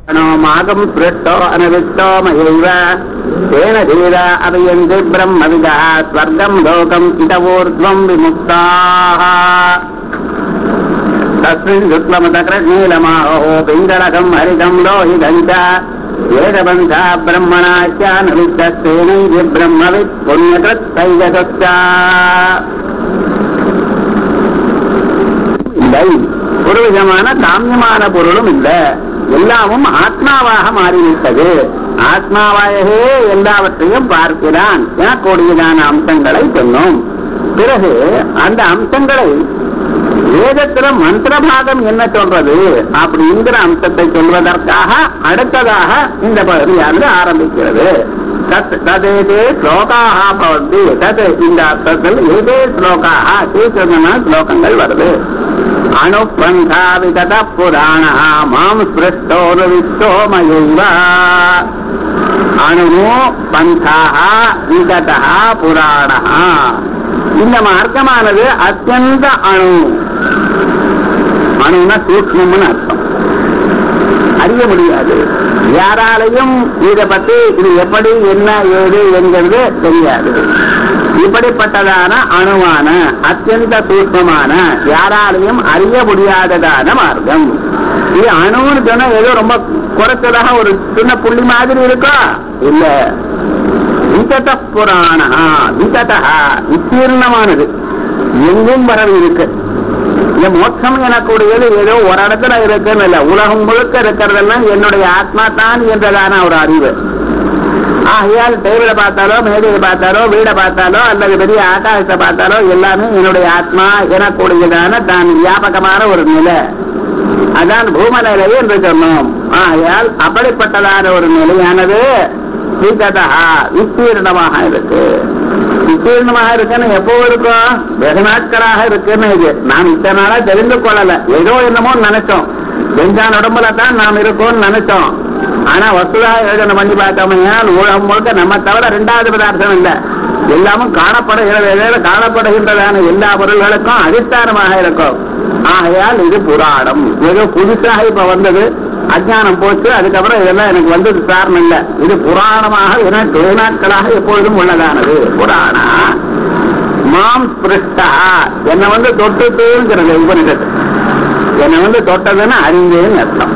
மாகம் ஸ்பிருஷ்டோ அனவிஷ்டோ மயைவ தேன தீர அபயந்தி பிரம்மவிதா ஸ்வர்க்கம் லோகம் இதவூர்த்வம் விமுக்தாः तस्मिन् शुक्लमतकृनीलमाहो पिङ्गलकम् हरितम् लोहितम् च वेदबन्धा ब्रह्मणाश्चानविष्टस्तेनैः ब्रह्मवित् पुण्यकृत्तैजतश्च இல்லை ஒரு விதமான காமியமான பொருளும் இல்லை எல்லாமும் ஆத்மாவாக மாறிவிட்டது ஆத்மாவாகவே எல்லாவற்றையும் பார்க்கிறான் எனக்கூடியதான அம்சங்களை சொன்னோம் பிறகு அந்த அம்சங்களை வேதத்துல மந்திர பாகம் என்ன சொல்றது அப்படிங்கிற அம்சத்தை சொல்வதற்காக அடுத்ததாக இந்த பகுதியானது ஆரம்பிக்கிறது தத் ததேதே ஸ்லோகாக பவந்தி தத் இந்த அர்த்தத்தில் ஏதே ஸ்லோகாக சீக்கிரமான ஸ்லோகங்கள் வருது அணுபந்தா விதத புராண மாம் ஸ்பிருஷ்டோரு விஸ்தோமயைவ அணு பந்தாக விகதா புராண இந்த மார்க்கமானது அத்தியந்த அணு அணுனா சூக்மம்னு அர்த்தம் அறிய முடியாது யாராலையும் இதை பத்தி இது எப்படி என்ன ஏது என்கிறது தெரியாது இப்படிப்பட்டதான அணுவான அத்தியந்த சூக்மமான யாராலையும் அறிய முடியாததான மார்க்கம் இது அணுன்னு சொன்னா ஏதோ ரொம்ப குறைச்சதாக ஒரு சின்ன புள்ளி மாதிரி இருக்கா இல்ல விகத புராணா விகதா விஸ்தீர்ணமானது எங்கும் வரவு இருக்கு இந்த மோட்சம் எனக்கூடியது ஏதோ ஒரு இடத்துல இருக்குன்னு இல்ல உலகம் முழுக்க இருக்கிறதெல்லாம் என்னுடைய ஆத்மா தான் என்றதான ஒரு அறிவு ஆகையால் டேபிளை பார்த்தாலோ மேடையை பார்த்தாலோ வீடை பார்த்தாலோ அல்லது பெரிய ஆகாசத்தை பார்த்தாலோ எல்லாமே என்னுடைய ஆத்மா எனக்கூடியதான தான் வியாபகமான ஒரு நிலை அதான் பூமநிலை என்று சொன்னோம் ஆகையால் அப்படிப்பட்டதான ஒரு நிலையானது விகதா விஸ்தீர்ணமாக இருக்கு விஸ்தீர்ணமாக இருக்குன்னு எப்போ இருக்கும் வெகு நாட்களாக இருக்குன்னு இது நாம் இத்தனை நாளா தெரிந்து கொள்ளல ஏதோ என்னமோ நினைச்சோம் பெஞ்சான் உடம்புல தான் நாம் இருக்கோம்னு நினைச்சோம் ஆனா வசுதா யோஜனை பண்ணி பார்த்தோம்னா உலகம் முழுக்க நம்ம தவிர ரெண்டாவது பதார்த்தம் இல்லை எல்லாமும் காணப்படுகிறது காணப்படுகின்றதான எல்லா பொருள்களுக்கும் அதிஷ்டானமாக இருக்கும் ஆகையால் இது புராணம் ஏதோ புதுசாக இப்ப வந்தது அஜானம் போச்சு அதுக்கப்புறம் இதெல்லாம் எனக்கு வந்தது காரணம் இல்ல இது புராணமாக எனக்கு வெகு நாட்களாக எப்பொழுதும் உள்ளதானது புராணா மாம் ஸ்பிருஷ்டா என்னை வந்து தொட்டுங்கிறது உபனிஷத்து என்னை வந்து தொட்டதுன்னு அறிந்தேன்னு அர்த்தம்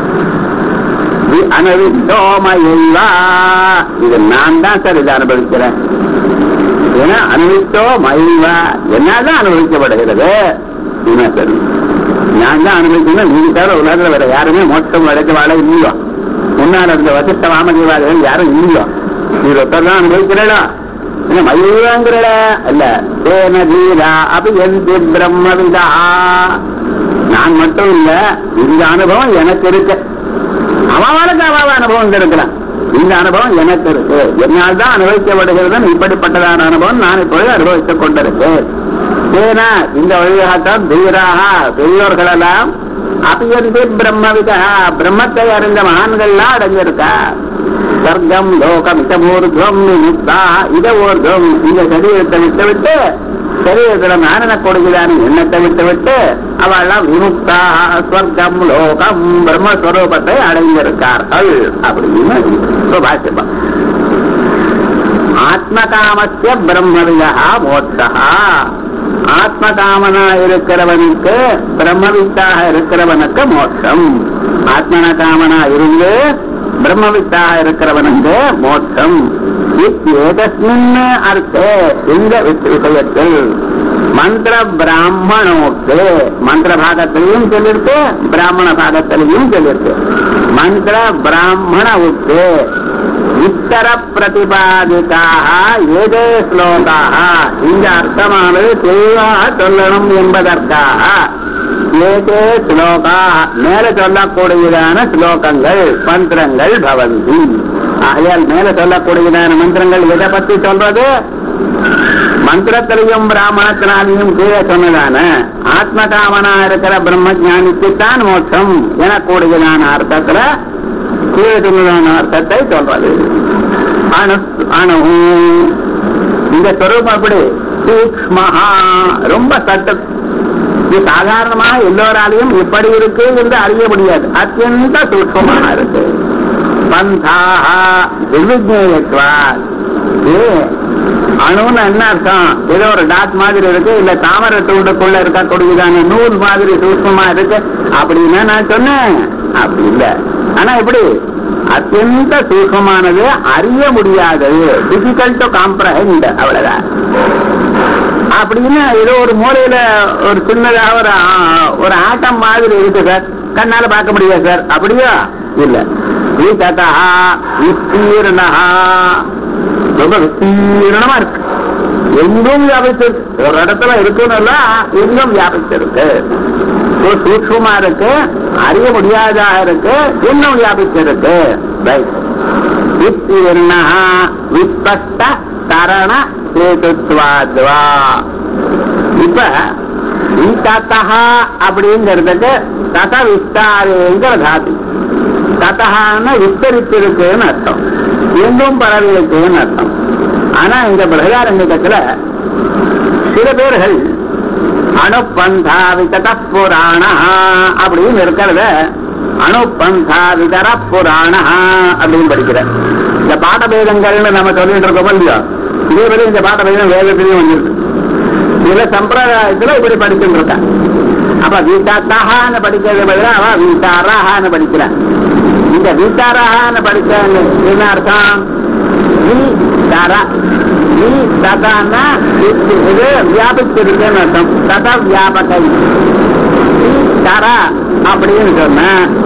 அனுவித்தோமயில்லா இது நான் தான் சார் இதை அனுபவிக்கிறேன் ஏன்னா அனுபவித்தோ மயில்வா என்னதான் அனுபவிக்கப்படுகிறது என்ன சரி நான் தான் அனுபவிக்கணும் நீங்க தவிர உலகத்துல வேற யாருமே மோட்சம் அடைக்க வாழ இல்லையோ முன்னாள் இருந்த வசிஷ்ட வாமதேவாதிகள் யாரும் இல்லையோ நீ ஒருத்தர் தான் அனுபவிக்கிறடா என்ன மயூராங்கிறட அல்ல தேன தீரா அப்படி எந்த பிரம்மவிதா நான் மட்டும் இல்ல இந்த அனுபவம் எனக்கு இருக்கு அவனுக்கு அவாவ அனுபவம் இருக்கிறான் இந்த அனுபவம் எனக்கு இருக்கு என்னால் தான் அனுபவிக்கப்படுகிறது இப்படிப்பட்டதான அனுபவம் நான் இப்பொழுது அனுபவித்துக் கொண்டிருக்கேன் ஏன்னா இந்த வழியாகத்தான் தீராக பெரியோர்கள் எல்லாம் அபியந்தி பிரம்மவிதா பிரம்மத்தை அறிந்த மகான்கள்லாம் அடைஞ்சிருக்கா சர்க்கம் லோகம் இதமூர்துவம் முக்தா இதமூர்துவம் இந்த சரீரத்தை விட்டு விட்டு சரீரத்துல நாரண கொடுக்கிறான எண்ணத்தை விட்டு விட்டு அவெல்லாம் விமுக்தா ஸ்வர்க்கம் லோகம் பிரம்மஸ்வரூபத்தை அடைந்திருக்கார்கள் அப்படின்னு சுபாஷிப்பா ஆத்மகாமத்திய பிரம்மவிதா மோட்சா ஆத்மகாமனா இருக்கிறவனுக்கு பிரம்மவித்தாக இருக்கிறவனுக்கு மோட்சம் ஆத்மன காமனா இருந்து பிரம்மவித்தாக இருக்கிறவனுக்கு மோட்சம் ஏதஸ்மின் அர்த்தே இந்த விஷயத்தில் மந்திர பிராமணோக்கு மந்திர பாகத்திலையும் சொல்லிருக்கு பிராமண பாகத்திலையும் சொல்லிருக்கு மந்திர பிராமணவுக்கு உத்தர பிரதிபாதிக்காக ஏதே ஸ்லோகாக இந்த அர்த்தமானது தெளிவாக சொல்லணும் என்பதற்காக ஏதே ஸ்லோகா மேல சொல்லக்கூடியதான ஸ்லோகங்கள் மந்திரங்கள் பவந்தி ஆகையால் மேல சொல்லக்கூடியதான மந்திரங்கள் எதை பத்தி சொல்றது மந்திரத்திலையும் பிராமணத்தினாலையும் கீழே சொன்னதான ஆத்மகாமனா இருக்கிற பிரம்ம ஜானிக்குத்தான் மோட்சம் எனக்கூடியதான அர்த்தத்துல கீழே சொன்னதான அர்த்தத்தை சொல்றது அணு அணு இந்த சொரூபம் அப்படி சூக்மஹா ரொம்ப சட்டு இது சாதாரணமாக எல்லோராலையும் எப்படி இருக்கு என்று அறிய முடியாது அத்தியந்த சூட்சமாக இருக்கு பந்தாக துர்விஜேயத்வா ஏ அணுன்னு என்ன அர்த்தம் ஏதோ ஒரு டாட் மாதிரி இருக்கு இல்ல தாமரை தூண்டுக்குள்ள இருக்கக்கூடியதான நூல் மாதிரி சூக்மமா இருக்கு அப்படின்னா நான் சொன்னேன் அப்படி இல்ல ஆனா எப்படி அத்தியந்த சூக்மமானது அறிய முடியாதது டிஃபிகல்ட் டு காம்ப்ரஹெண்ட் அவ்வளவுதான் அப்படின்னு ஏதோ ஒரு மூலையில ஒரு சின்னதா ஒரு ஆ- ஒரு ஆட்டம் மாதிரி இருக்கு சார் கண்ணால பார்க்க முடியாது சார் அப்படியா இல்ல வீட்டா விஸ்தீர்ணா ரொம்ப விஸ்தீர்ணமா இருக்கு எங்கும் வியாபிச்சிருக்கு ஒரு இடத்துல இருக்குன்னு எங்கும் வியாபிச்சிருக்கு So, சூக்ஷ்மமா இருக்கு அறிய முடியாதா இருக்கு இன்னும் வியாபிச்சிருக்கு ரைட் விஸ்தீர்ணா விஸ்பஷ்ட தரண சேதுத்வாத்வா இப்ப ததா அப்படிங்கிறதுக்கு தத விஸ்தாரங்கிற தாத்து ததகான்னு விஸ்தரித்திருக்குன்னு அர்த்தம் எங்கும் பரவி இருக்குன்னு அர்த்தம் ஆனா இந்த பிரகாரங்கத்துல சில பேர்கள் அணுப்பந்தா விகத புராண அப்படின்னு இருக்கிறத அணுப்பந்தா விதர புராண அப்படின்னு படிக்கிற இந்த பாடபேதங்கள்னு நம்ம சொல்லிட்டு இருக்கோம் இல்லையா இதே மாதிரி இந்த பாடபேதம் வேதத்திலையும் வந்துருக்கு சில சம்பிரதாயத்துல இப்படி படிச்சுட்டு இருக்கா அப்ப வீட்டாத்தாகான்னு படிக்கிறது பதிலா அவ வீட்டாராகான்னு இருக்கிறான் இந்த வீட்டாராகான்னு படிச்ச என்ன அர்த்தம் நீ தர நீ ததான்னா இது வியாபிச்சிருக்குன்னு அர்த்தம் தத வியாபகை நீ தர அப்படின்னு சொன்ன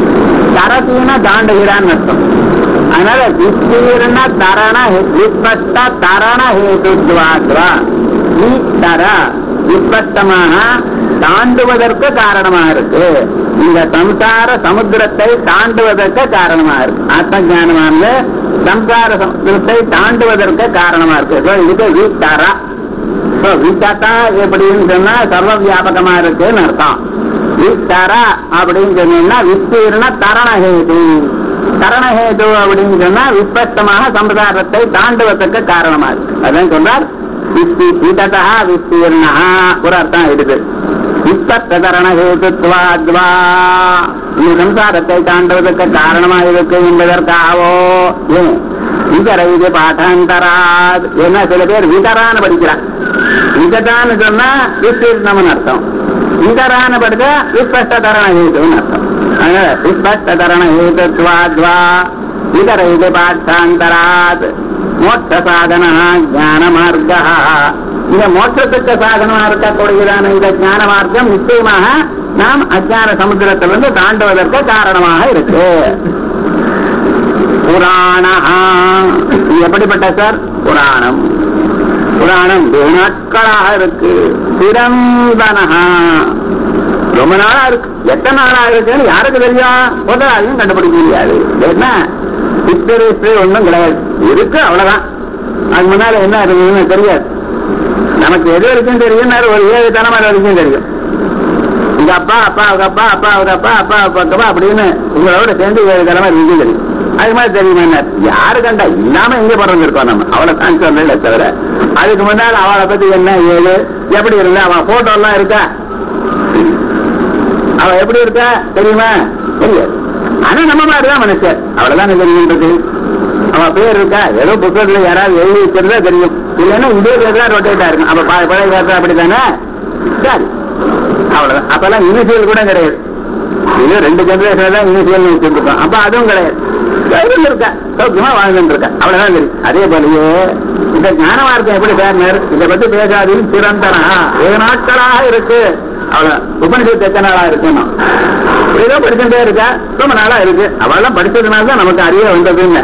தரத்தீன தாண்டுகிறான்னு அர்த்தம் அதனால விஸ்தீர்ண தரண விஸ்பஷ்ட தரண ஹேதுத்வாத்வா நீ தர விஸ்பஷ்டமாக தாண்டுவதற்கு காரணமா இருக்கு இந்த சம்சார சமுத்திரத்தை தாண்டுவதற்கு காரணமா இருக்கு ஆத்ம ஞானமானது சம்சார சமுத்திரத்தை தாண்டுவதற்கு காரணமா இருக்கு So, இதுக்கு வீட்டாரா விசாத்தா எப்படின்னு சொன்னா சர்வ வியாபகமா இருக்குன்னு அர்த்தம் விஸ்தாரா அப்படின்னு சொன்னீங்கன்னா விஸ்தீர்ண தரணஹேது தரணஹேது அப்படின்னு சொன்னா விஸ்பஷ்டமாக சம்சாரத்தை தாண்டுவதற்கு காரணமா இருக்கு அதான் சொல்றார் விஸ்தி விததா விஸ்தீர்ணா ஒரு அர்த்தம் இருக்குது விஸ்பத்தரண ஹேதுத்வாத்வா இந்த சம்சாரத்தை தாண்டுவதற்கு காரணமா இருக்கு என்பதற்காகவோ ஏன் விதர இது பாட்டாந்தராத் என்ன சில பேர் விதரான்னு படிக்கிறான் விததான்னு சொன்னா விஸ்தீர்ணம்னு அர்த்தம் விதரான்னு படிச்சா விஸ்பஷ்டதரண ஹேதுன்னு அர்த்தம் அதனால விஸ்பஷ்டதரண ஹேதுத்வாத்வா விதர இது பாட்டாந்தராத் மோட்ச சாதன ஞான மார்க்க இந்த மோட்சத்துக்கு சாதனமா இருக்கக்கூடியதான இந்த ஞான மார்க்கம் நிச்சயமாக நாம் அஜான சமுத்திரத்திலிருந்து தாண்டுவதற்கு காரணமாக இருக்கு புராண இது எப்படிப்பட்ட சார் புராணம் புராணம் வெகு நாட்களாக இருக்கு சிறந்தனஹா ரொம்ப நாளா இருக்கு எத்தனை நாளா இருக்குன்னு யாருக்கு தெரியும் முதலாளியும் கண்டுபிடிக்க முடியாது என்ன ஹிஸ்டரி ஹிஸ்டரி ஒன்றும் கிடையாது இருக்கு அவ்வளவுதான் அது முன்னால என்ன இருக்குதுன்னு தெரியாது நமக்கு எது வரைக்கும் தெரியும் ஒரு ஏழு தலைமுறை வரைக்கும் தெரியும் உங்க அப்பா அப்பா அவங்க அப்பா அப்பா அவங்க அப்பா அப்பா அப்பா அப்படின்னு உங்களோட சேர்ந்து ஏழு தலைமுறை வரைக்கும் தெரியும் அது மாதிரி தெரியுமா என்ன யாரு கண்டா இல்லாம எங்க பிறந்திருக்கோம் நம்ம அவளை தான் சொல்லல தவிர அதுக்கு முன்னால் அவளை பத்தி என்ன ஏது எப்படி இருந்தா அவன் போட்டோ எல்லாம் இருக்கா அவ எப்படி இருக்கா தெரியுமா தெரியாது ஆனா நம்ம மாதிரிதான் மனுஷன் அவ்வளவுதான் தெரியுன்றது அவன் பேர் இருக்கா ஏதோ புத்தகத்துல யாராவது எழுதி வச்சிருந்தா தெரியும் இல்லைன்னா இதே பேர் தான் ரொட்டேட்டா இருக்கும் அப்ப ப- பழைய பேர் அப்படித்தானே சரி அவ்வளவுதான் அப்பெல்லாம் இனிஷியல் கூட கிடையாது இது ரெண்டு ஜெனரேஷன் தான் இனிஷியல் வச்சிருக்கோம் அப்ப அதுவும் கிடையாது தைரியம் இருக்கா சௌக்கியமா வாழ்ந்துட்டு இருக்கா அவ்வளவுதான் தெரியும் அதே போலயே இந்த ஞான மார்க்கம் எப்படி பேர்னர் இதை பத்தி பேசாதீங்க சிறந்தனா வெகு நாட்களாக இருக்கு அவ்வளவு உபனிஷத்து எத்தனை நாளா இருக்குன்னு ஏதோ படிச்சுட்டே இருக்கா ரொம்ப நாளா இருக்கு அவெல்லாம் படிச்சதுனால தான் நமக்கு அறிய வந்ததுன்னு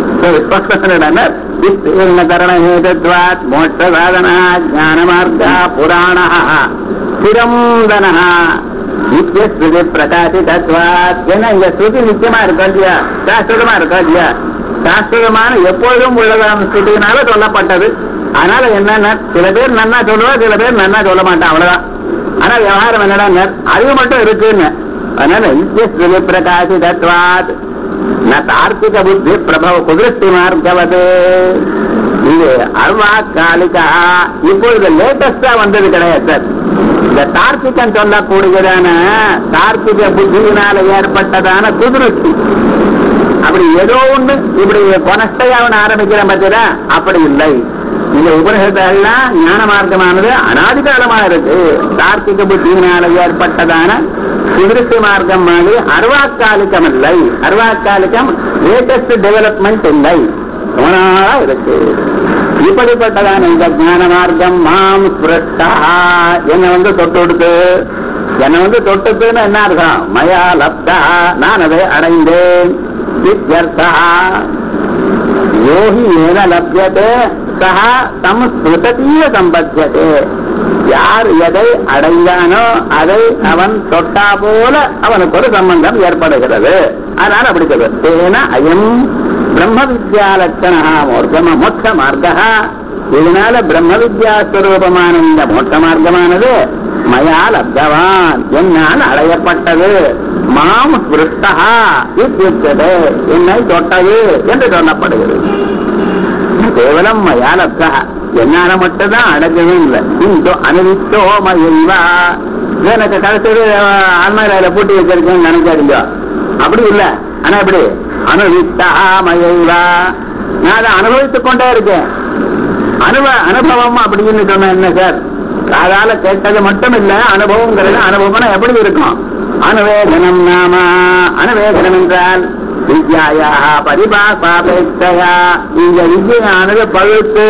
தரணஹேதத்வாத் மோட்ச சாதனா ஞான மார்க்கா புராண சிரந்தன நித்திய ஸ்ருதி பிரகாசிதத்வாத் ஏன்னா இந்த ஸ்ருதி நிச்சயமா இருக்கா இல்லையா சாஸ்திரமா இருக்கா இல்லையா சாஸ்திரமான எப்பொழுதும் உள்ளதான ஸ்ருதியினால சொல்லப்பட்டது அதனால என்னன்னா சில பேர் நன்னா சொல்லுவா சில பேர் நன்னா சொல்ல மாட்டான் அவ்வளவுதான் ஆனா விவகாரம் என்னடா அறிவு மட்டும் இருக்குன்னு அதனால நித்திய ஸ்ருதி பிரகாசிதத்வாத் ந தார்க்கிக புத்தி பிரபவ குதிருஷ்டி மார்க்கவது இது அர்வா காலிகா இப்பொழுது லேட்டஸ்டா வந்தது கிடையாது சார் இந்த தார்க்கிகம் சொல்லக்கூடியதான தார்க்கிக புத்தியினால ஏற்பட்டதான குதிருஷ்டி அப்படி ஏதோ ஒண்ணு இப்படி கொனஸ்டையாவன் ஆரம்பிக்கிறேன் பார்த்தீங்களா அப்படி இல்லை இந்த உபனிஷத்தெல்லாம் ஞான மார்க்கமானது அனாதி காலமா இருக்கு தார்க்கிக புத்தியினால ஏற்பட்டதான சுதிருஷ்டி மார்க்கம் மாதிரி அருவாக்காலிக்கம் இல்லை அருவாக்காலிக்கம் லேட்டஸ்ட் டெவலப்மெண்ட் இல்லை ரொம்ப நாளா இருக்கு இப்படிப்பட்டதான இந்த ஞான மார்க்கம் மாம் ஸ்பிருஷ்டா என்னை வந்து தொட்டு கொடுத்து என்னை வந்து தொட்டுத்துன்னு என்ன அர்த்தம் மயா லப்தா நான் அதை அடைந்தேன் இத்யர்த்தா யோகி ஏன லப்யதே சஹா தம் ஸ்மிருதீய சம்பத்தியதே யார் எதை அடைந்தானோ அதை அவன் தொட்டா போல அவனுக்கு ஒரு சம்பந்தம் ஏற்படுகிறது அதனால அப்படி சொல்றது தேன அயம் பிரம்ம வித்யா லட்சணா மோர்க்கம மோட்ச மார்க்கா இதனால பிரம்ம வித்யா ஸ்வரூபமான இந்த மோட்ச மார்க்கமானது மயா லப்தவான் என்னால் அடையப்பட்டது மாம் ஸ்பிருஷ்டா இத்தியுச்சதே என்னை தொட்டது என்று சொல்லப்படுகிறது கேவலம் மயா லப்தா என்னால மட்டும்தான் அடைஞ்சதும் இல்லை இந்தோ அனுவித்தோ மயில்வா எனக்கு கடைசி ஆன்மீக பூட்டி வச்சிருக்கேன்னு நினைக்காதீங்க அப்படி இல்ல ஆனா எப்படி அனுவித்தா மயில்வா நான் அதை அனுபவித்துக் கொண்டே இருக்கேன் அனுபவ அனுபவம் அப்படின்னு சொன்ன என்ன சார் காதால கேட்டது மட்டும் இல்ல அனுபவங்கிறது அனுபவம்னா எப்படி இருக்கும் அனுவேதனம் நாம அனுவேதனம் என்றால் வித்யாயா பரிபாசாபேட்சையா இந்த வித்யானது பழுத்து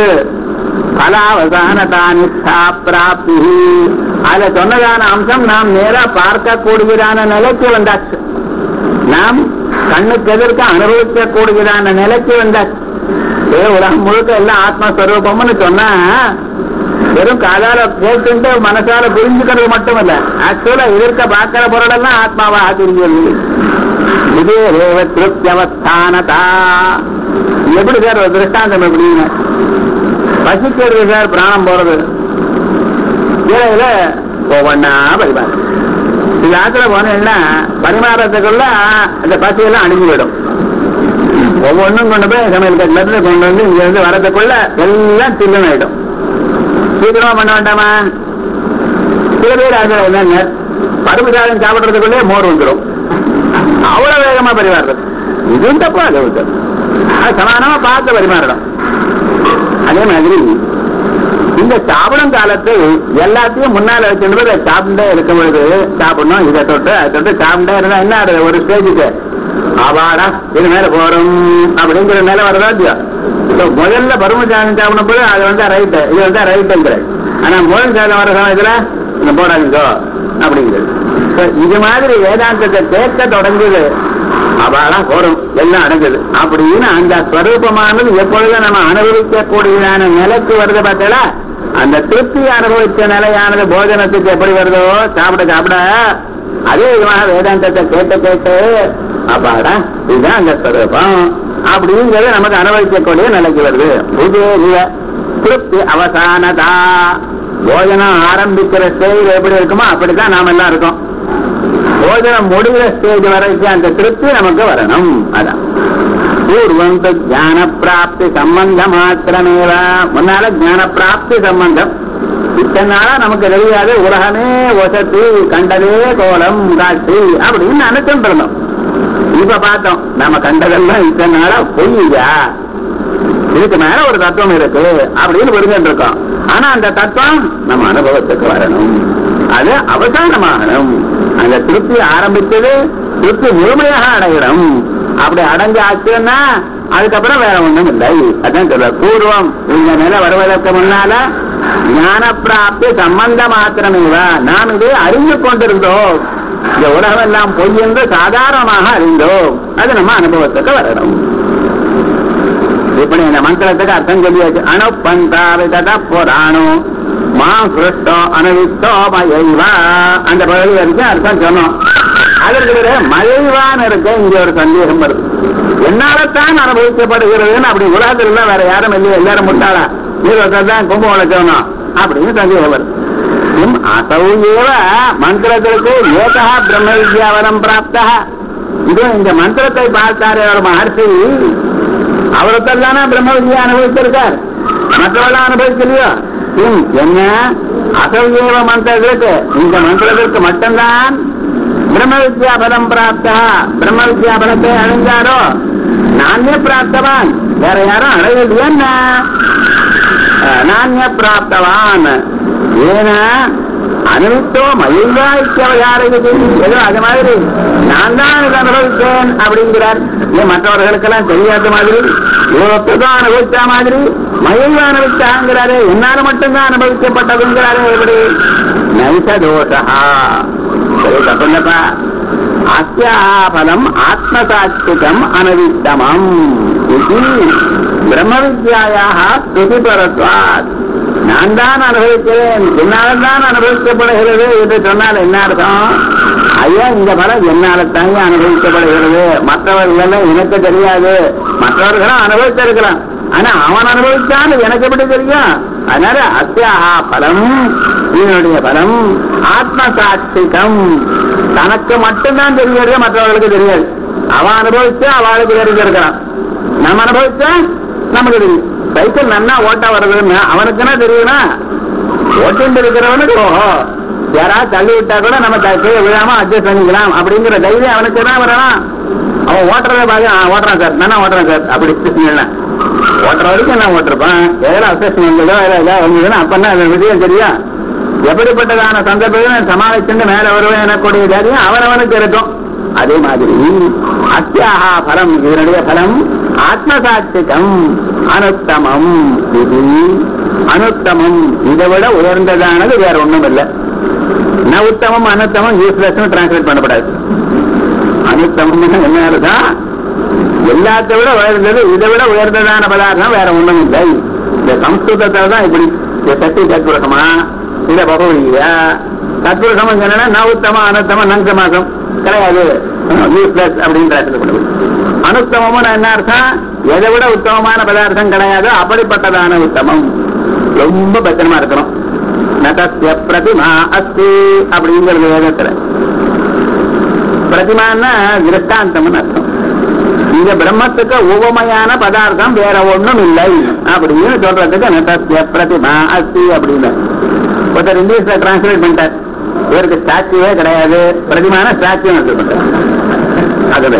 பலாவசானதானிஷ்டா பிராப்தி அதுல சொன்னதான அம்சம் நாம் நேரா பார்க்கக்கூடியதான நிலைக்கு வந்தாச்சு நாம் கண்ணுக்கு எதிர்க்க அனுபவிக்கக்கூடியதான நிலைக்கு வந்தாச்சு ஏ உலகம் முழுக்க எல்லாம் ஆத்மஸ்வரூபம்னு சொன்னா வெறும் காதால கேட்டு மனசால புரிஞ்சுக்கிறது மட்டும் இல்ல ஆக்சுவலா எதிர்க்க பார்க்கிற பொருளெல்லாம் ஆத்மாவா ஆக்கிருக்கிறது இதே ரேவ திருப்தியவஸ்தானதா எப்படி சார் ஒரு திருஷ்டாந்தம் எப்படின்னு பசிக்கிறது சார் பிராணம் போறது இலையில ஒவ்வொன்னா பரிமாறும் இந்த ஆத்துல போனேன்னா பரிமாறத்துக்குள்ள அந்த பசியெல்லாம் அணிஞ்சு போயிடும் ஒவ்வொன்றும் கொண்டு போய் சமையல் கட்டில இருந்து கொண்டு வந்து இங்க இருந்து வரதுக்குள்ள எல்லாம் தில்லுன்னு ஆயிடும் சீக்கிரமா பண்ண வேண்டாமா சில பேர் அதுல என்னங்க பருப்பு சாதம் சாப்பிடுறதுக்குள்ளே மோர் வந்துடும் அவ்வளவு வேகமா பரிமாறுறது இதுவும் தப்பு அது தப்பு. அது சமானமா பார்த்து பரிமாறணும் அதே மாதிரி இந்த சாப்பிடும் காலத்தில் எல்லாத்தையும் முன்னால வச்சுட்டு போய் சாப்பிட்டே இருக்கும் பொழுது சாப்பிடணும் இதை தொட்டு அதை தொட்டு சாப்பிட்டே இருந்தா என்ன ஆகுது ஒரு ஸ்டேஜுக்கு அவாடா இது மேல போறோம் அப்படிங்கிற நிலை வரதா இல்லையா இப்ப முதல்ல பரும சாதம் சாப்பிடும் போது அது வந்து ரைட்டு இது வந்து ரைட்டுங்கிற ஆனா முதல் சாதம் வர சமயத்துல இந்த போடாதீங்கோ அப்படிங்கிறது இப்ப இது மாதிரி வேதாந்தத்தை கேட்க தொடங்குது அவாடா போறோம் எல்லாம் அடங்குது அப்படின்னு அந்த ஸ்வரூபமானது எப்பொழுதும் நம்ம அனுபவிக்கக்கூடியதான நிலைக்கு வருது பார்த்தீங்களா அந்த திருப்தி அனுபவிச்ச நிலையானது போஜனத்துக்கு எப்படி வருதோ சாப்பிட சாப்பிட அதே விதமாக வேதாந்தத்தை கேட்டு கேட்டு அப்பாடா இதுதான் அந்த ஸ்வரூபம் அப்படிங்கிறது நமக்கு அனுபவிக்கக்கூடிய நிலைக்கு வருது புதிய திருப்தி அவசானதா போஜனம் ஆரம்பிக்கிற ஸ்டேஜ் எப்படி இருக்குமோ அப்படித்தான் நாம எல்லாம் இருக்கோம் போஜனம் முடிகிற ஸ்டேஜ் வரைக்கும் அந்த திருப்தி நமக்கு வரணும் அதான் பூர்வம் து ஞான பிராப்தி சம்பந்தம் மாத்திரமேவ முன்னால ஞான பிராப்தி சம்பந்தம் இத்தனை நாளா நமக்கு தெரியாது உலகமே வசதி கண்டதே கோலம் காட்சி அப்படின்னு நினைச்சுட்டு இருந்தோம் இப்ப பார்த்தோம் நம்ம கண்டதெல்லாம் இத்தனை நாளா பொய்யா இதுக்கு மேல ஒரு தத்துவம் இருக்கு அப்படின்னு புரிஞ்சுட்டு இருக்கோம் ஆனா அந்த தத்துவம் நம்ம அனுபவத்துக்கு வரணும் அது அவசானமாகணும் அந்த திருப்தி ஆரம்பிச்சது திருப்தி முழுமையாக அடையணும் அப்படி அடைஞ்சு ஆச்சுன்னா அதுக்கப்புறம் வேற ஒண்ணும் இல்லை அதான் சொல்ற பூர்வம் இந்த நிலை வருவதற்கு முன்னால ஞான பிராப்தி சம்பந்த மாத்திரமேவா நாம் இதை அறிந்து கொண்டிருந்தோம் இந்த உலகம் எல்லாம் பொய் என்று சாதாரணமாக அறிந்தோம் அது நம்ம அனுபவத்துக்கு வரணும் இப்படி இந்த மந்திரத்துக்கு அர்த்தம் சொல்லியாச்சு அணுப்பந்தாவித புராணோ மா சுருஷ்டோ அணுவித்தோ மயைவா அந்த பகுதி வரைக்கும் அர்த்தம் சொன்னோம் அதற்கு பிறகு மயைவான்னு இருக்க இங்க ஒரு சந்தேகம் வருது என்னாலத்தான் அனுபவிக்கப்படுகிறதுன்னு அப்படி உலகத்தில் இல்ல வேற யாரும் இல்லையா எல்லாரும் முட்டாளா நீர் தான் கும்பம் வளர்க்கணும் அப்படின்னு சந்தேகம் வருது கிம் அசௌ ஏவ மந்திரத்திற்கு ஏகா பிரம்ம வித்யாவனம் பிராப்தா இது இந்த மந்திரத்தை பார்த்தாரே ஒரு மகர்ஷி அவருக்கெல்லாமே பிரம்ம வித்யா அனுபவிச்சிருக்கார் மற்றவெல்லாம் அனுபவிக்கலையோ ஹம், என்ன அசௌஏவ மந்திரத்திற்கு இந்த மந்திரத்திற்கு மட்டும்தான் பிரம்ம வித்யா பலம் பிராப்தா பிரம்ம வித்யா பலத்தை அடைஞ்சாரோ நானே பிராப்தவான் வேற யாரும் அடையலையா நானே பிராப்தவான் ஏன்னா அனுபவித்தோ மயில்வாய்க்கவயாரையது ஏதோ அது மாதிரி நான் தான் இதை அனுபவித்தேன் அப்படிங்கிறார் ஏன் மற்றவர்களுக்கெல்லாம் தெரியாத மாதிரி இவருக்குதான் அனுபவிச்ச மாதிரி மயில் அனுபவிச்சாங்கிறாரு என்னால மட்டும்தான் அனுபவிக்கப்பட்டதுங்கிறாரு எப்படி நைச தோஷா சரி தப்புல்லப்பா அத்தியாபலம் ஆத்மசாட்சிகம் அனவித்தமம் இது பிரம்ம வித்யாயாக ஸ்ருதிபரத்வாத் நான் தான் அனுபவிக்கிறேன் என்னால் தான் அனுபவிக்கப்படுகிறது என்று சொன்னால் என்ன அர்த்தம் ஐயா இந்த பலம் என்னால தாங்க அனுபவிக்கப்படுகிறது மற்றவர்கள் எனக்கு தெரியாது மற்றவர்களும் அனுபவிச்சிருக்கலாம் ஆனா அவன் அனுபவித்தான் எனக்கு எப்படி தெரியும் அதனால அத்தியாகா பலம் இதனுடைய பலம் ஆத்ம சாட்சிகம் தனக்கு மட்டும்தான் தெரிகிறது மற்றவர்களுக்கு தெரியாது அவன் அனுபவிச்சா அவளுக்கு தெரிஞ்சிருக்கிறான் நம்ம அனுபவிச்சா நமக்கு தெரியும் சைக்கிள் நன்னா ஓட்ட வருதுன்னு அவனுக்குன்னா தெரியும்னா ஓட்டிட்டு இருக்கிறவனுக்கு ஓஹோ யாராவது தள்ளி விட்டா கூட நம்ம த- கீழே விழாம அட்ஜஸ்ட் பண்ணிக்கலாம் அப்படிங்கிற தைரியம் அவனுக்கு என்ன வரலாம் அவன் ஓட்டுறத பாக்க "ஆ, ஓட்டுறான் சார் நானா ஓட்டுறேன் சார் அப்படி இல்லை ஓட்டுற வரைக்கும் நான் ஓட்டிருப்பேன் ஏதாவது அசஸ்ட் வந்ததோ ஏதோ ஏதாவது வந்ததுன்னா அப்பன்னா அது விஷயம் தெரியும் எப்படிப்பட்டதான சந்தர்ப்பத்தில் நான் சமாளிச்சுட்டு மேல வருவேன் எனக்கூடிய தைரியம் அவனவனுக்கு இருக்கும் அதே மாதிரி அத்தியாகா பலம் இதனுடைய பலம் ஆத்மசாட்சிகம் அனுத்தமம் இது அனுத்தமம் இதை விட உயர்ந்ததானது வேற ஒண்ணும் இல்லை ந உத்தமம் அனுத்தமம் யூஸ்லெஸ் டிரான்ஸ்லேட் பண்ணப்படாது அனுத்தமம் என்ன அர்த்தம் எல்லாத்தை விட உயர்ந்தது இதை விட உயர்ந்ததான பதார்த்தம் வேற ஒண்ணும் இல்லை இந்த சம்ஸ்கிருதத்துல தான் இப்படி இந்த சக்தி தத்புருஷமா இல்ல பகவதியா தத்புருஷம் என்னன்னா ந உத்தம அனுத்தம நங்க மாசம் கிடையாது யூஸ்லெஸ் அப்படின்னு translate அனுத்தமம்னு என்ன அர்த்தம் எதை விட உத்தமமான பதார்த்தம் கிடையாது அப்படிப்பட்டதான உத்தமம் ரொம்ப பத்திரமா இருக்கணும் நதஸ்ய பிரதிமா அஸ்தி அப்படிங்கிறது வேதத்துல பிரதிமான்னா திருஷ்டாந்தம்னு அர்த்தம் இந்த பிரம்மத்துக்கு உவமையான பதார்த்தம் வேற ஒண்ணும் இல்லை அப்படின்னு சொல்றதுக்கு நதஸ்ய பிரதிமா அஸ்தி அப்படின்னு ஒருத்தர் இங்கிலீஷ்ல டிரான்ஸ்லேட் பண்ணிட்டார் இவருக்கு ஸ்டாச்சுவே கிடையாது பிரதிமான ஸ்டாச்சு பண்ணிட்டார் அது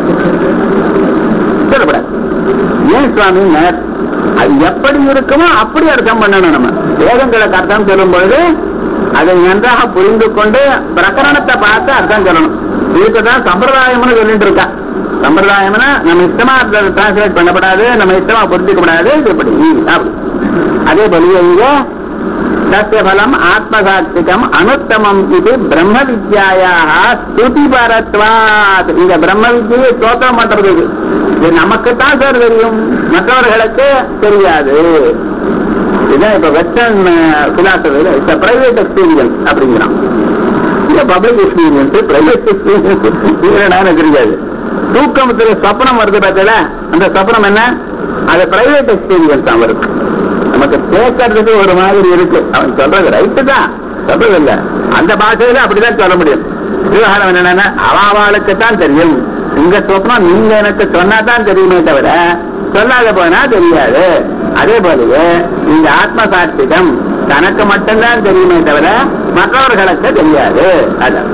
சொல்லப்படாது ஏன் சுவாமி அது எப்படி இருக்குமோ அப்படி அர்த்தம் பண்ணணும் நம்ம வேதங்களுக்கு அர்த்தம் சொல்லும் பொழுது அதை நன்றாக புரிந்து கொண்டு பிரகரணத்தை பார்த்து அர்த்தம் சொல்லணும் இதுக்குதான் சம்பிரதாயம்னு சொல்லிட்டு இருக்கா சம்பிரதாயம்னா நம்ம இஷ்டமா டிரான்ஸ்லேட் பண்ணப்படாது நம்ம இஷ்டமா புரிஞ்சுக்கப்படாது இது எப்படி அப்படி அதே போல இங்க தஸ்ய பலம் ஆத்மசாட்சிகம் அனுத்தமம் இது பிரம்ம வித்யாயாக ஸ்துதி பரத்வாத் இந்த பிரம்ம வித்யை ஸ்தோத்திரம் பண்றது இது. இது நமக்குத்தான் சார் தெரியும் மற்றவர்களுக்கு தெரியாது இதுதான் இப்ப வெஸ்டர்ன் பிலாசபில இட்ஸ் பிரைவேட் எக்ஸ்பீரியன்ஸ் அப்படிங்கிறான் இல்ல பப்ளிக் எக்ஸ்பீரியன்ஸ் பிரைவேட் எக்ஸ்பீரியன்ஸ் தெரியாது தூக்கத்துல சொப்பனம் வருது பார்த்தல அந்த சொப்பனம் என்ன அது பிரைவேட் எக்ஸ்பீரியன்ஸ் தான் வருது நமக்கு கேட்கறதுக்கு ஒரு மாதிரி இருக்கு அவன் சொல்றது ரைட்டு தான் சொல்றது இல்ல அந்த பாஷையில அப்படிதான் சொல்ல முடியும் விவகாரம் என்னன்னா அவாவாளுக்கு தான் தெரியும் உங்க சொப்னம் நீங்க எனக்கு சொன்னா தான் தெரியுமே தவிர சொல்லாத போனா தெரியாது அதே போலவே இந்த ஆத்ம சாட்சிகம் தனக்கு மட்டும்தான் தெரியுமே தவிர மற்றவர்களுக்கு தெரியாது அதான்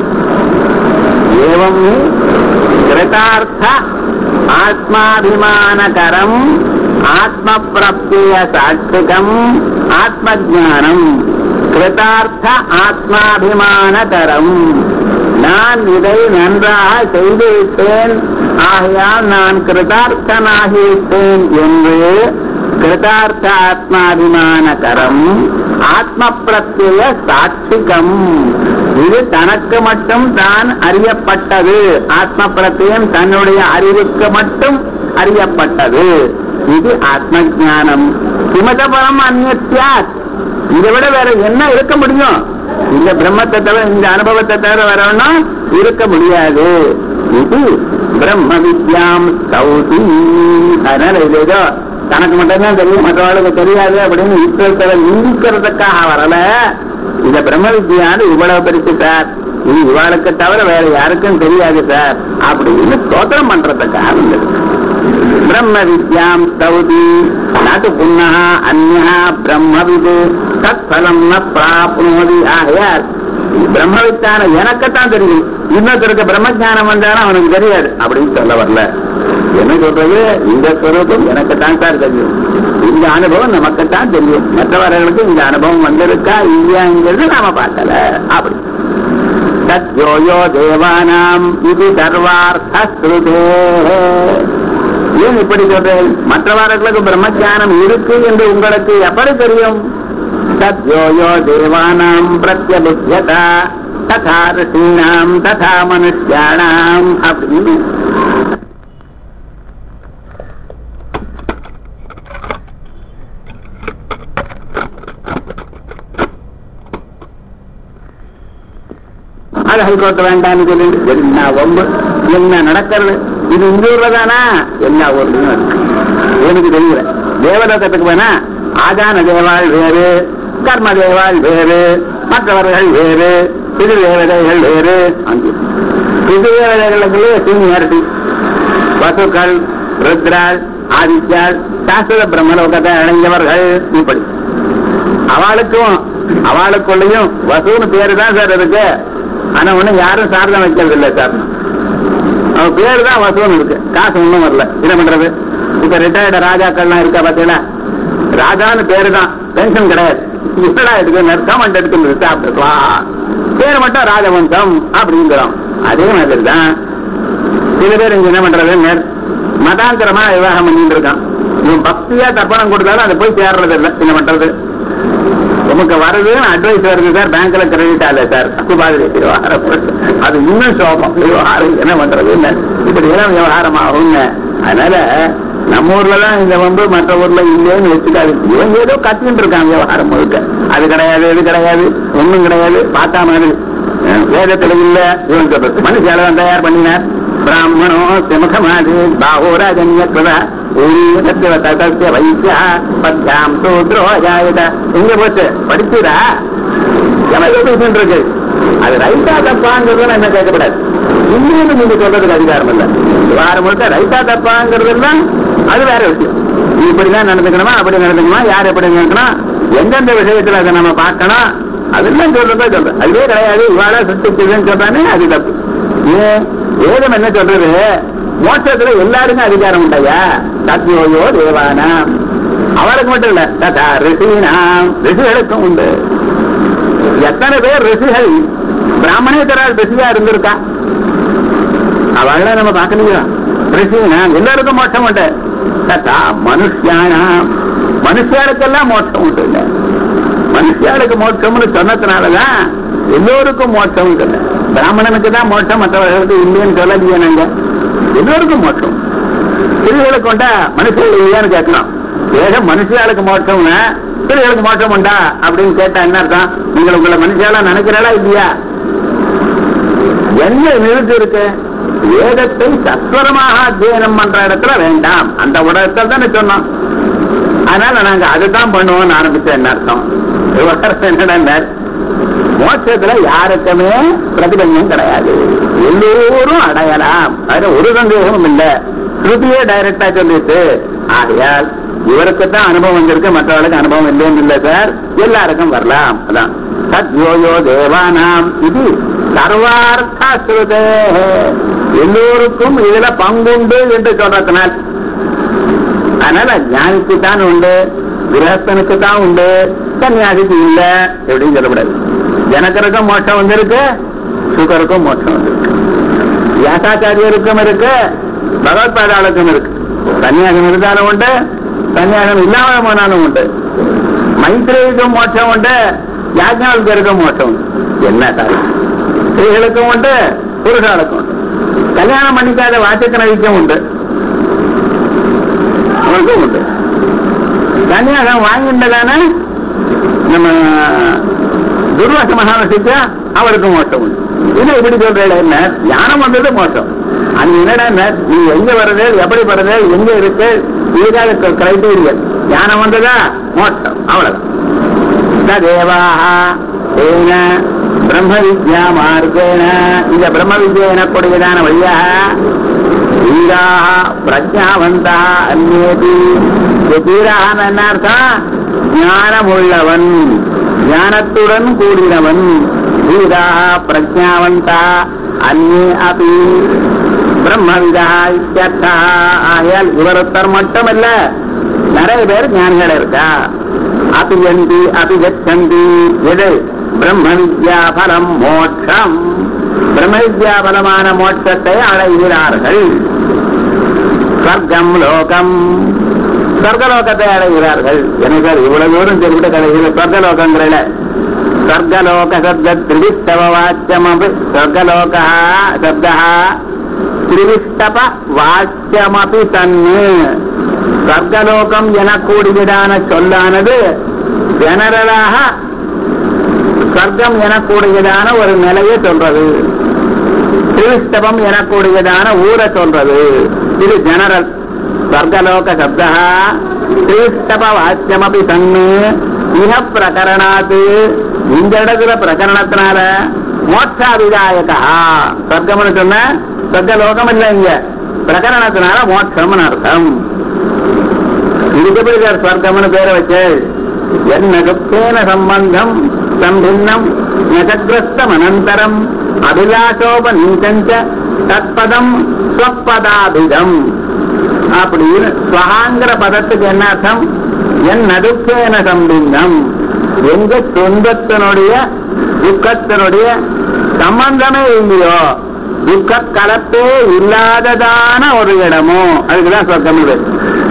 ஏவம் கிருதார்த்த ஆத்மாபிமானகரம் ஆத்ம பிரத்ய சாட்சிகம் ஆத்மஜானம் கிருதார்த்த ஆத்மாபிமானகரம் நான் இதை நன்றாக செய்து விட்டேன் ஆகையால் நான் கிருதார்த்தனாகிவிட்டேன் என்று கிருதார்த்த ஆத்மாபிமானகரம் ஆத்ம பிரத்ய சாட்சிகம் இது தனக்கு மட்டும் தான் அறியப்பட்டது ஆத்ம பிரத்யம் தன்னுடைய அறிவுக்கு மட்டும் அறியப்பட்டது இது ஆத்ம ஞானம் கிமதபரம் அந்நியாத் இதை விட வேற என்ன இருக்க முடியும் இந்த பிரம்மத்தை தவிர இந்த அனுபவத்தை தவிர வரணும்னா இருக்க முடியாது இது பிரம்ம வித்யாம் சௌதி அதனால இது ஏதோ தனக்கு மட்டும்தான் தெரியும் மற்றவர்களுக்கு தெரியாது அப்படின்னு ஈஸ்வரத்தை நிந்திக்கிறதுக்காக வரல இந்த பிரம்ம வித்யான்னு இவ்வளவு பெருசு சார் இது இவாளுக்கு தவிர வேற யாருக்கும் தெரியாது சார் அப்படின்னு ஸ்தோத்திரம் பண்றதுக்காக வந்தது பிரம்ம வித்யாம் ஸ்தௌதி நது புண்ணா அந்யா பிரம்மவிது தத் பலம் ந பிராப்னோதி ஆகையால் பிரம்மவித்தான எனக்குத்தான் தெரியும் இன்னொருத்தருக்கு பிரம்மஜானம் வந்தாலும் அவனுக்கு தெரியாது அப்படின்னு சொல்ல வரல என்ன சொல்றது இந்த ஸ்வரூபம் எனக்கு தான் சார் தெரியும் இந்த அனுபவம் நமக்கு தான் தெரியும் மற்றவர்களுக்கு இந்த அனுபவம் வந்திருக்கா இல்லையாங்கிறது நாம பார்க்கல அப்படி தத்யோயோ தேவானாம் இது சர்வார்த்தே ஏன் இப்படி சொல்றேன் மற்றவர்களுக்கு பிரம்மஜானம் இருக்கு என்று உங்களுக்கு எப்படி தெரியும் தத்யோயோ தேவானாம் பிரத்யபுத்தியதா ததா ரிஷீணாம் ததா மனுஷ்யானாம் அப்படின்னு அது ஹைகோர்ட் வேண்டாம்னு சொல்லிட்டு என்ன ஒம்பு என்ன நடக்கிறது இது இந்த ஊர்ல தானா எல்லா ஊர்லயும் இருக்கு எனக்கு தெரியல தேவலோகத்துக்கு வேணா ஆதான தேவாள் வேறு கர்ம தேவாள் வேறு மற்றவர்கள் வேறு பிது தேவதைகள் வேறு அங்கே பிது தேவதைகளுக்கு சீனியாரிட்டி வசுக்கள் ருத்ராள் ஆதித்யாள் சாஸ்திர பிரம்மலோகத்தை அடைஞ்சவர்கள் இப்படி அவளுக்கும் அவளுக்குள்ளயும் வசூன்னு பேரு தான் சார் இருக்கு ஆனா ஒண்ணு யாரும் சாரதம் வைக்கிறது இல்ல சார் அவன் பேரு தான் வசூன்னு இருக்கு காசு ஒண்ணும் வரல என்ன பண்றது இப்ப ரிட்டையர்டு ராஜாக்கள்லாம் இருக்கா பாத்தீங்களா ராஜான்னு பேரு தான் பென்ஷன் கிடையாது என்னடா எடுத்து நெற்காமண்ட் எடுத்து சாப்பிட்டுக்கலாம் பேரு மட்டும் ராஜவம்சம் அப்படிங்கிறோம் அதே மாதிரி தான் சில பேர் இங்க என்ன பண்றது நெற் மதாந்திரமா விவாகம் பண்ணிட்டு இருக்கான் இவன் பக்தியா தர்ப்பணம் கொடுத்தாலும் அதை போய் சேர்றது இல்லை என்ன பண்றது உமக்கு வருது அட்வைஸ் வருது சார் பேங்க்ல கிரெடிட் ஆகல சார் அசுபாதிரி விவகாரம் அது இன்னும் சோகம் விவகாரம் என்ன பண்றது இல்ல இப்படி எல்லாம் விவகாரம் ஆகுங்க அதனால நம்ம ஊர்ல தான் இந்த வம்பு மற்ற ஊர்ல இல்லைன்னு வச்சுக்காது இவன் ஏதோ கத்தின்னு இருக்கான் விவகாரம் முழுக்க அது கிடையாது இது கிடையாது ஒண்ணும் கிடையாது பார்த்தா மாதிரி அஹ் வேதத்துல இல்ல இவன் சொல்றது மனுஷாலதான் தயார் பண்ணினார் பிராமணோ சிமுகமாதி பாகோராஜன்யத்வத ஊரீதத்திய ததஸ்ய வைத்தியா பத்யாம் சூத்ரோ ஜாயத எங்க போச்சு படிச்சுடா எனக்கு பேசிட்டு இருக்கு அது ரைட்டா தப்பாங்கிறது என்ன கேட்கப்படாது இன்னும் நீங்க சொல்றதுக்கு அதிகாரம் இல்ல வாரம் முழுக்க ரைட்டா தப்பாங்கிறது எல்லாம் அது வேற விஷயம் நீ இப்படிதான் நடந்துக்கணுமா அப்படி நடந்துக்கணுமா யார் எப்படி நடக்கணும் எந்தெந்த விஷயத்துல அதை நம்ம பார்க்கணும் அதெல்லாம் சொல்றதா சொல்றேன் அதுவே கிடையாது இவாளா சுத்திக்குதுன்னு சொல்றானே அது தப்பு ஏன் வேதம் என்ன சொல்றது மோட்சத்துல எல்லாருக்கும் அதிகாரம் உண்டையா சத்யோயோ தேவானா அவருக்கு மட்டும் இல்ல ததா ரிஷினாம் ரிஷிகளுக்கும் உண்டு எத்தனை பேர் ரிஷிகள் பிராமணேத்தரால் ரிஷியா இருந்திருக்கா அவள நம்ம பார்க்கலையா ரிஷினாம் எல்லாருக்கும் மோட்சம் உண்டு ததா மனுஷியானாம் மனுஷியாளுக்கெல்லாம் மோட்சம் உண்டு இல்ல மனுஷியாளுக்கு மோட்சம்னு சொன்னதுனாலதான் எல்லோருக்கும் மோட்சம் இல்லை பிராமணனுக்கு தான் மோட்சம் மற்றவர்களுக்கு இல்லைன்னு சொல்லலையே நாங்க எல்லோருக்கும் மோட்சம் ஸ்திரீகளுக்கு உண்டா மனுஷர்கள் இல்லையான்னு கேட்கணும் ஏக மனுஷியாளுக்கு மோட்சம்னா ஸ்திரீகளுக்கு மோட்சம் உண்டா அப்படின்னு கேட்டா என்ன அர்த்தம் நீங்கள் உங்களை மனுஷியாலா நினைக்கிறாளா இல்லையா என்ன நிறுத்தி இருக்கு வேதத்தை சஸ்வரமாக அத்தியனம் பண்ற இடத்துல வேண்டாம் அந்த உலகத்தில் தானே சொன்னோம் அதனால நாங்க அதுதான் பண்ணுவோம்னு ஆரம்பிச்ச என்ன அர்த்தம் விவகாரம் என்னடா மோட்சத்துல யாருக்குமே பிரதிபந்தம் கிடையாது எல்லோரும் அடையலாம் அதுல ஒரு சந்தேகமும் இல்ல ஸ்ருதியே டைரக்டா சொல்லிட்டு ஆகையால் இவருக்கு தான் அனுபவம் வந்திருக்கு மற்றவர்களுக்கு அனுபவம் இல்லைன்னு இல்ல சார் எல்லாருக்கும் வரலாம் அதான் சத்யோயோ தேவானாம் இது சர்வார்த்த ஸ்ருதே எல்லோருக்கும் இதுல பங்குண்டு என்று சொல்றதுனால் அதனால ஞானிக்கு தான் உண்டு கிரகஸ்தனுக்கு தான் உண்டு சன்னியாசிக்கு இல்ல எப்படின்னு சொல்லக்கூடாது ஜனக்கருக்கும் மோட்சம் வந்திருக்கு சுகருக்கும் மோட்சம் வந்திருக்கு வியாசாச்சாரியருக்கும் இருக்கு பகவத்பாதாளுக்கும் இருக்கு சன்னியாசம் இருந்தாலும் உண்டு சன்னியாசம் இல்லாமல் போனாலும் உண்டு மைத்திரிக்கும் மோட்சம் உண்டு யாஜ்ஞாவுக்கும் மோட்சம் உண்டு என்ன சார் ஸ்திரீகளுக்கும் உண்டு புருஷாளுக்கும் உண்டு கல்யாணம் பண்ணிக்காத வாச்சக்கனவிக்கும் உண்டு அவருக்கும் உண்டு சன்னியாசம் வாங்கிட்டதானே நம்ம துர்வாச மகாலட்சிக்கு அவருக்கு மோட்சம் உண்டு இது எப்படி சொல்றேன் என்ன ஞானம் வந்தது மோட்சம் அங்க என்னடா நீ எங்க வர்றது எப்படி வர்றது எங்க இருக்கு இதுக்காக கிரைட்டீரியன் ஞானம் வந்ததா மோட்சம் அவ்வளவுதான் தேவாக ஏன பிரம்ம வித்யா மார்க்கேன இந்த பிரம்ம வித்யா எனக்கூடியதான வழியாக வீராக பிரஜாவந்தா அந்நேதி வீராக என்ன அர்த்தம் ஞானமுள்ளவன் ஞானத்துடன் கூடினவன் வீராக பிரஜாவந்தா அந்நே அபி பிரம்மவிதா இத்தியர்த்தா ஆயால் இவரொத்தர் மட்டும் இல்ல நிறைய பேர் ஞானிகள் இருக்கா அபியந்தி அபிகச்சந்தி எது பிரம்ம வித்யா பலம் மோட்சம் பிரம்ம வித்யா பலமான மோட்சத்தை அடைகிறார்கள் சொர்க்கம் லோகம் சொர்க்கலோகத்தை அடைகிறார்கள் எனக்கு சார் இவ்வளவு தூரம் சொல்லிட்டு கடைசியில் சொர்க்கலோகங்கிறல சொர்க்கலோக சப்த திரிவிஷ்டவ வாக்கியமபி சொர்க்கலோக சப்த திரிவிஷ்டப வாக்கியமபி தன்னு சொர்க்கலோகம் எனக்கூடியதான சொல்லானது ஜெனரலாக சொர்க்கம் எனக்கூடியதான ஒரு நிலையை சொல்றது திரிவிஷ்டபம் எனக்கூடியதான ஊரை சொல்றது இது ஜெனரல் ஸ்வர்கலோக சப்தா திரிவிஷ்டப வாக்கியமபி தன்னு இக பிரகரணாத்து இந்த இடத்துல பிரகரணத்தினால மோட்சாபிதாயகா சொர்க்கம்னு சொன்ன சொர்க்கலோகம் இல்லை இங்க பிரகரணத்தினால மோட்சம்னு அர்த்தம் இதுக்கு எப்படி சார் ஸ்வர்க்கம்னு பேரை வச்சு என்ன துக்கேன சம்பந்தம் சம்பின்னம் நகக்கிரஸ்தம் அனந்தரம் அபிலாஷோபநீதஞ்ச தத்பதம் ஸ்வப்பதாபிதம் அப்படின்னு ஸ்வகாங்கிற பதத்துக்கு என்ன அர்த்தம் என் நடுக்கேன சம்பின்னம் எங்க சொந்தத்தினுடைய துக்கத்தினுடைய சம்பந்தமே இல்லையோ துக்க கலப்பே இல்லாததான ஒரு இடமோ அதுக்குதான் சொர்க்கம் இது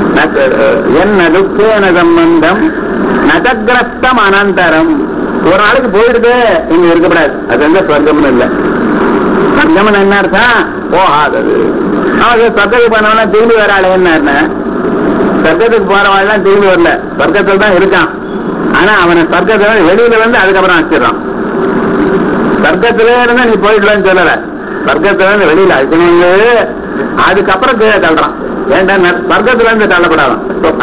என்ன துக்கேன சம்பந்தம் நதகிரஸ்தம் அனந்தரம் ஒரு நாளைக்கு போயிடுது இங்க இருக்கக்கூடாது அது எந்த சொர்க்கம்னு இல்லை சொர்க்கம்னு என்ன அர்த்தம் போகாதது அவன் சொர்க்கத்துக்கு போனவனா திரும்பி வராளே என்ன சொர்க்கத்துக்கு போறவாள்லாம் திரும்பி வரல சொர்க்கத்தில் தான் இருக்கான் ஆனா அவனை சொர்க்கத்துல வெளியில வந்து அதுக்கப்புறம் வச்சிடறான் சொர்க்கத்திலே இருந்தா நீ போயிடலாம்னு சொல்லல சொர்க்கத்துல இருந்து வெளியில அழிக்கணுங்க அதுக்கப்புறம் கீழே தள்ளுறான் ஏன்டா சொர்க்கத்துல இருந்து தள்ளப்படாதான்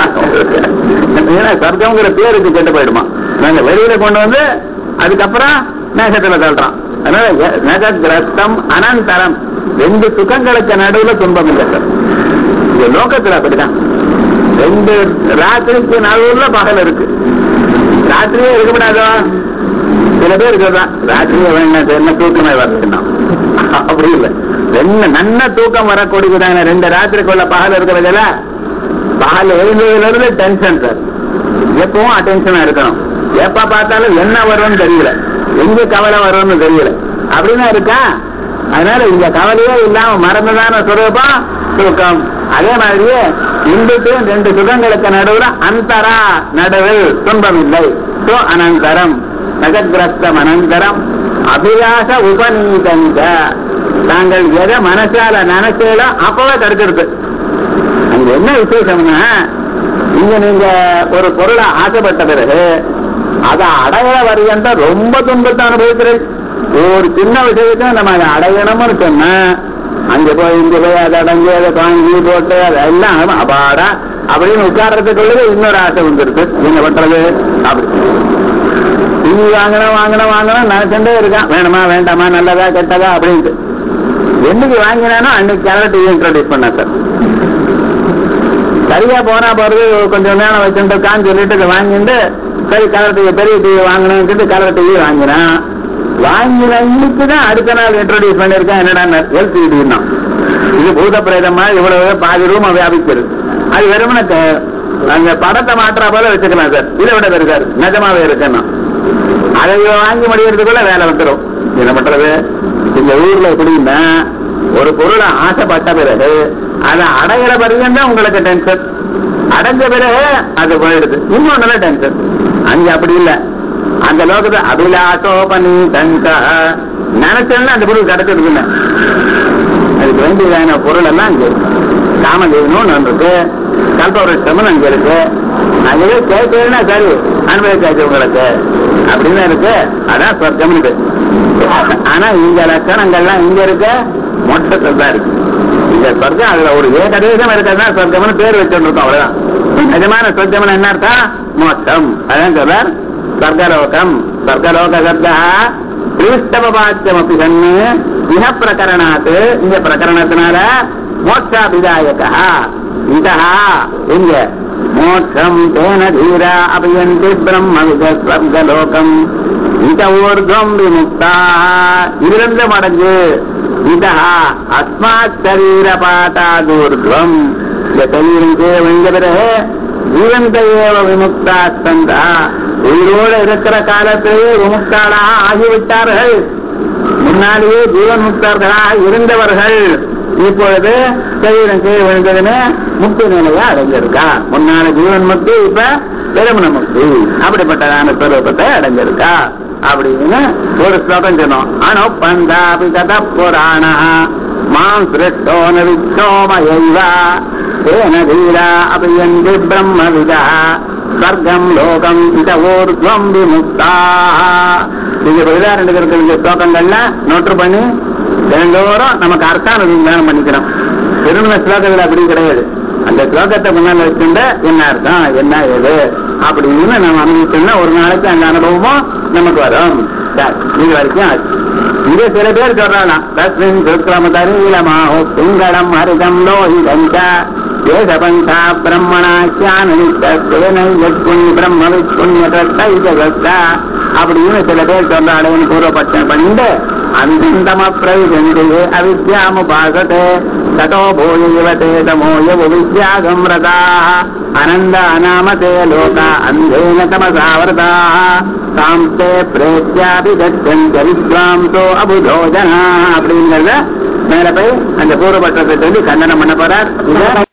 ஏன்னா சொர்க்கம்ங்கிற பேருக்கு கெட்டு போயிடுமா நாங்க வெளியில கொண்டு வந்து அதுக்கப்புறம் மேகத்துல தள்ளுறான் அதனால நககிரஸ்தம் அனந்தரம் ரெண்டு சுகங்களுக்கு நடுவுல துன்பம் இல்லை சார் இந்த லோகத்துல அப்படிதான் ரெண்டு ராத்திரிக்கு நடுவுல பகல் இருக்கு ராத்திரியே இருக்கக்கூடாதோ சில பேர் இருக்கிறதா ராத்திரியே வேண்டாம் என்ன தூக்கமே வரலன்னா அப்படி இல்லை ரெண்டு நல்ல தூக்கம் வரக்கூடியதான ரெண்டு ராத்திரிக்குள்ள பகல் இருக்கிறதுல பகல் எழுந்ததுல இருந்து டென்ஷன் சார் எப்பவும் அட்டென்ஷனா இருக்கணும் எப்ப பார்த்தாலும் என்ன வரும்னு தெரியல எங்க கவலை வரும்னு தெரியல அப்படின்னா இருக்கா அதனால இந்த கவலையே இல்லாம மறந்துதான சுரூபம் தூக்கம் அதே மாதிரியே இந்துக்கும் ரெண்டு சுகங்களுக்கு நடுவுல அந்தரா நடுவில் துன்பம் இல்லை சோ அனந்தரம் நகக்கிரஸ்தம் அனந்தரம் அபிலாஷ உபநீதங்க தாங்கள் எதை மனசால நினைச்சீங்களோ அப்பவே தடுக்கிறது அங்க என்ன விசேஷம்னா இங்க நீங்க ஒரு பொருளை ஆசைப்பட்ட பிறகு அதை அடைய வரையந்த ரொம்ப துன்பத்தை அனுபவிக்கிறது ஒரு சின்ன விஷயத்தை நம்ம அதை அடையணும்னு சொன்னா அங்க போய் இங்க போய் அதை அடைஞ்சு அதை வாங்கி போட்டு அதெல்லாம் அபாடா அப்படின்னு உட்கார்றதுக்குள்ளது இன்னொரு ஆசை வந்துருக்கு என்ன பண்றது அப்படி டிவி வாங்கணும் வாங்கணும் வாங்கணும் நினைச்சுட்டே இருக்கான் வேணுமா வேண்டாமா நல்லதா கெட்டதா அப்படின்ட்டு என்னைக்கு வாங்கினானோ அன்னைக்கு கலர் டிவி இன்ட்ரோடியூஸ் பண்ண சார் சரியா போனா பிறகு கொஞ்சம் நேரம் வச்சுட்டு இருக்கான்னு சொல்லிட்டு இதை வாங்கிட்டு சரி கலர் டிவி பெரிய டிவி வாங்கணும்னு சொல்லிட்டு கலர் டிவி வாங்கினான் வாங்கின இன்னைக்கு தான் அடுத்த நாள் இன்ட்ரோடியூஸ் பண்ணிருக்கேன் என்னடா எல்சிடி தான் இது பூத பிரேதமா இவ்வளவு பாதி ரூம் வியாபிக்கிறது அது வெறுமன அந்த படத்தை மாற்றா போல வச்சுக்கலாம் சார் இதை விட இருக்காரு நிஜமாவே இருக்குன்னா அதை வாங்கி முடியறதுக்குள்ள வேலை வந்துடும் என்ன பண்றது இந்த ஊர்ல எப்படின்னா ஒரு பொருளை ஆசைப்பட்ட பிறகு அதை அடையிற பிறகு தான் உங்களுக்கு டென்ஷன் அடைஞ்ச பிறகு அது போயிடுது இன்னொன்னு டென்ஷன் அங்க அப்படி இல்லை அந்த லோகத்தை அபிலாஷோபனி தங்க நினைச்சோம்னா அந்த பொருள் கிடைச்சிருக்குங்க அதுக்கு வேண்டியதான பொருள் எல்லாம் அங்க இருக்கு காமதேவனும் இருக்கு கல்பவருஷமும் அங்க இருக்கு அங்கே கேட்கலன்னா சரி அனுபவிச்சாச்சு உங்களுக்கு அப்படின்னு இருக்கு அதான் சொர்க்கம் இருக்கு ஆனா இந்த லட்சணங்கள்லாம் இங்க இருக்க மொத்தத்தில் தான் இருக்கு இந்த சொர்க்கம் அதுல ஒரு ஏகதேசம் இருக்கிறதா சொர்க்கம்னு பேர் வச்சுருக்கோம் அவ்வளவுதான் நிஜமான சொர்க்கம்னு என்ன அர்த்தம் மோட்சம் அதான் சொல்றார் ஸ்வர்கலோகம் ஸ்வர்கலோக சப்தா கிறிஸ்தவபாக்கியம் சன்னு இக பிரகரணாத் இந்த பிரகரணத்தினால மோட்சாபிதாயகா இதா இங்க மோட்சம் தேன தீரா அபயந்தி பிரம்ம வித ஸ்வர்கலோகம் இத ஊர்துவம் விமுக்தா இதிலிருந்து மடங்கு இதா அஸ்மாத் சரீர பாட்டாதூர்வம் இந்த சரீரம் கீழே விழுந்த பிறகு ஜீவந்த ஏவ விமுக்தா ஸ்கந்தா உயிரோடு இருக்கிற காலத்திலேயே விமுக்தாளாக ஆகிவிட்டார்கள் முன்னாலேயே ஜீவன் முக்தர்களாக இருந்தவர்கள் இப்பொழுது சரீரம் கீழே விழுந்ததுன்னு முக்தி நிலையை அடைஞ்சிருக்கா முன்னால ஜீவன் முக்தி இப்ப பெருமண முக்தி அப்படிப்பட்டதான ஸ்வரூபத்தை அடைஞ்சிருக்கா அப்படின்னு ஒரு ஸ்லோகம் சொன்னோம் அணு பந்தாபி கத புராண மாம் சிருஷ்டோ நவிச்சோமயைவா தேன தீரா அபியந்தி பிரம்மவிதா ஸ்வர்க்கம் லோகம் இத ஊர்துவம் விமுக்தா இது விதா ரெண்டு இருக்கிற இந்த ஸ்லோகங்கள்ல நோட்டு பண்ணி தினந்தோறும் நமக்கு அர்த்தான விஞ்ஞானம் பண்ணிக்கிறோம் திருமண ஸ்லோகங்கள் அப்படி கிடையாது அந்த ஸ்லோகத்தை முன்னால வச்சுட்ட என்ன அர்த்தம் என்ன ஏது அப்படின்னு நம்ம அனுபவிச்சோம்னா ஒரு நாளைக்கு அந்த அனுபவமும் நமக்கு வரும் சரி, இது வரைக்கும் ஆச்சு இது சில பேர் சொல்றாங்க தஸ்மின் சுக்ரம தரீலமாஹோ பிங்களம் ஹரிதம் லோஹிதம் ஏதபந்தா பிரம்மணாச்சானி பிரம்ம விஷ்ணுன்யதா அப்படின்னு சில பேர் சொல்றாளேன்னு பூர்வபட்சம் பண்ணிட்டு அந்தந்தம பிரவிசந்தியே அவித்யாமுபாசதே ததோ பூயவதே தமோய வித்யாகம் ரதா அனந்த அநாமதே லோகா அந்தேன தமசாவரதா தாம் தே பிரேத்யாபி கச்சந்த வித்வாம்சோ அபுதோஜனா அப்படிங்கறத மேல போய் அந்த பூர்வபட்சத்தை சொல்லி கண்டனம் பண்ண போறார் இதை